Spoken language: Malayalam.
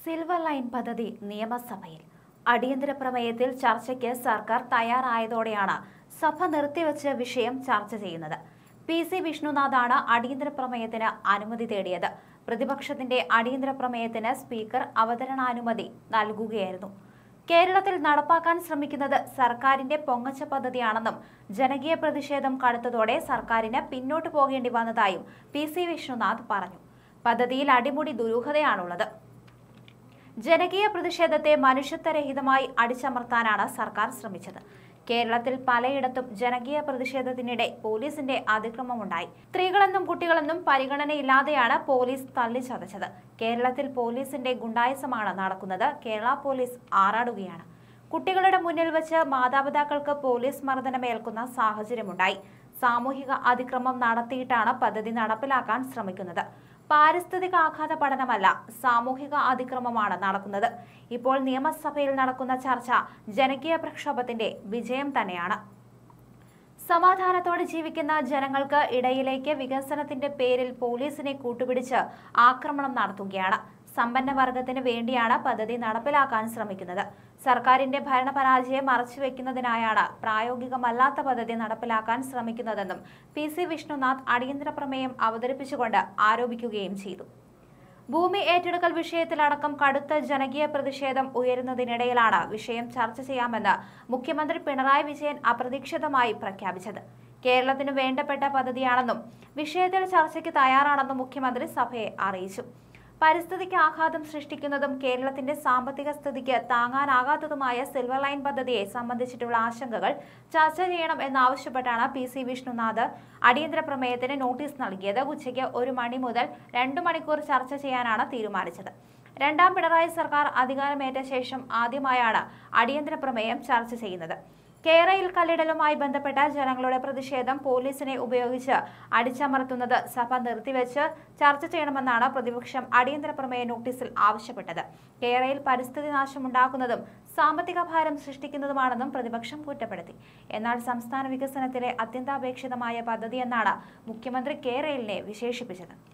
സിൽവർ ലൈൻ പദ്ധതി നിയമസഭയിൽ അടിയന്തര പ്രമേയത്തിൽ ചർച്ചയ്ക്ക് സർക്കാർ തയ്യാറായതോടെയാണ് സഭ നിർത്തിവെച്ച് വിഷയം ചർച്ച ചെയ്യുന്നത് പി സി വിഷ്ണുനാഥാണ് അടിയന്തര പ്രമേയത്തിന് അനുമതി തേടിയത് പ്രതിപക്ഷത്തിന്റെ അടിയന്തര പ്രമേയത്തിന് സ്പീക്കർ അവതരണാനുമതി നൽകുകയായിരുന്നു കേരളത്തിൽ നടപ്പാക്കാൻ ശ്രമിക്കുന്നത് സർക്കാരിന്റെ പൊങ്ങച്ച പദ്ധതിയാണെന്നും ജനകീയ പ്രതിഷേധം കടുത്തതോടെ സർക്കാരിന് പിന്നോട്ട് പോകേണ്ടി വന്നതായും പി സി വിഷ്ണുനാഥ് പറഞ്ഞു പദ്ധതിയിൽ അടിമുടി ദുരൂഹതയാണുള്ളത് ജനകീയ പ്രതിഷേധത്തെ മനുഷ്യത്വരഹിതമായി അടിച്ചമർത്താനാണ് സർക്കാർ ശ്രമിച്ചത് കേരളത്തിൽ പലയിടത്തും ജനകീയ പ്രതിഷേധത്തിനിടെ പോലീസിന്റെ അതിക്രമമുണ്ടായി സ്ത്രീകളെന്നും കുട്ടികളെന്നും പരിഗണനയില്ലാതെയാണ് പോലീസ് തള്ളിച്ചതച്ചത് കേരളത്തിൽ പോലീസിന്റെ ഗുണ്ടായസമാണ് നടക്കുന്നത് കേരള പോലീസ് ആറാടുകയാണ് കുട്ടികളുടെ മുന്നിൽ വെച്ച് മാതാപിതാക്കൾക്ക് പോലീസ് മർദ്ദനമേൽക്കുന്ന സാഹചര്യമുണ്ടായി സാമൂഹിക അതിക്രമം നടത്തിയിട്ടാണ് പദ്ധതി നടപ്പിലാക്കാൻ ശ്രമിക്കുന്നത് പാരിസ്ഥിതിക ആഘാത പഠനമല്ല സാമൂഹിക അതിക്രമമാണ് നടക്കുന്നത് ഇപ്പോൾ നിയമസഭയിൽ നടക്കുന്ന ചർച്ച ജനകീയ പ്രക്ഷോഭത്തിന്റെ വിജയം തന്നെയാണ് സമാധാനത്തോടെ ജീവിക്കുന്ന ജനങ്ങൾക്ക് ഇടയിലേക്ക് വികസനത്തിന്റെ പേരിൽ പോലീസിനെ കൂട്ടുപിടിച്ച് ആക്രമണം നടത്തുകയാണ് സമ്പന്ന വർഗത്തിന് വേണ്ടിയാണ് പദ്ധതി നടപ്പിലാക്കാൻ ശ്രമിക്കുന്നത് സർക്കാരിന്റെ ഭരണപരാജയം മറച്ചുവെക്കുന്നതിനായാണ് പ്രായോഗികമല്ലാത്ത പദ്ധതി നടപ്പിലാക്കാൻ ശ്രമിക്കുന്നതെന്നും പി സി വിഷ്ണുനാഥ് അടിയന്തര പ്രമേയം അവതരിപ്പിച്ചുകൊണ്ട് ആരോപിക്കുകയും ചെയ്തു ഭൂമി ഏറ്റെടുക്കൽ വിഷയത്തിലടക്കം കടുത്ത ജനകീയ പ്രതിഷേധം ഉയരുന്നതിനിടയിലാണ് വിഷയം ചർച്ച ചെയ്യാമെന്ന് മുഖ്യമന്ത്രി പിണറായി വിജയൻ അപ്രതീക്ഷിതമായി പ്രഖ്യാപിച്ചത് കേരളത്തിന് വേണ്ടപ്പെട്ട പദ്ധതിയാണെന്നും വിഷയത്തിൽ ചർച്ചയ്ക്ക് തയ്യാറാണെന്നും മുഖ്യമന്ത്രി സഭയെ അറിയിച്ചു പരിസ്ഥിതിക്ക് ആഘാതം സൃഷ്ടിക്കുന്നതും കേരളത്തിന്റെ സാമ്പത്തിക സ്ഥിതിക്ക് താങ്ങാനാകാത്തതുമായ സിൽവർ ലൈൻ പദ്ധതിയെ സംബന്ധിച്ചിട്ടുള്ള ആശങ്കകൾ ചർച്ച ചെയ്യണം എന്നാവശ്യപ്പെട്ടാണ് പി സി വിഷ്ണുനാഥ് അടിയന്തര പ്രമേയത്തിന് നോട്ടീസ് നൽകിയത് ഉച്ചയ്ക്ക് ഒരു മണി മുതൽ രണ്ടു മണിക്കൂർ ചർച്ച ചെയ്യാനാണ് തീരുമാനിച്ചത് രണ്ടാം പിണറായി സർക്കാർ അധികാരമേറ്റ ശേഷം ആദ്യമായാണ് അടിയന്തര പ്രമേയം ചർച്ച ചെയ്യുന്നത് കേരയിൽ കല്ലിടലുമായി ബന്ധപ്പെട്ട ജനങ്ങളുടെ പ്രതിഷേധം പോലീസിനെ ഉപയോഗിച്ച് അടിച്ചമർത്തുന്നത് സഭ നിർത്തിവെച്ച് ചർച്ച ചെയ്യണമെന്നാണ് പ്രതിപക്ഷം അടിയന്തര പ്രമേയ നോട്ടീസിൽ ആവശ്യപ്പെട്ടത് കേരയിൽ പരിസ്ഥിതി നാശമുണ്ടാക്കുന്നതും സാമ്പത്തിക ഭാരം സൃഷ്ടിക്കുന്നതുമാണെന്നും പ്രതിപക്ഷം കുറ്റപ്പെടുത്തി എന്നാൽ സംസ്ഥാന വികസനത്തിലെ അത്യന്താപേക്ഷിതമായ പദ്ധതിയെന്നാണ് മുഖ്യമന്ത്രി കേരളിനെ വിശേഷിപ്പിച്ചത്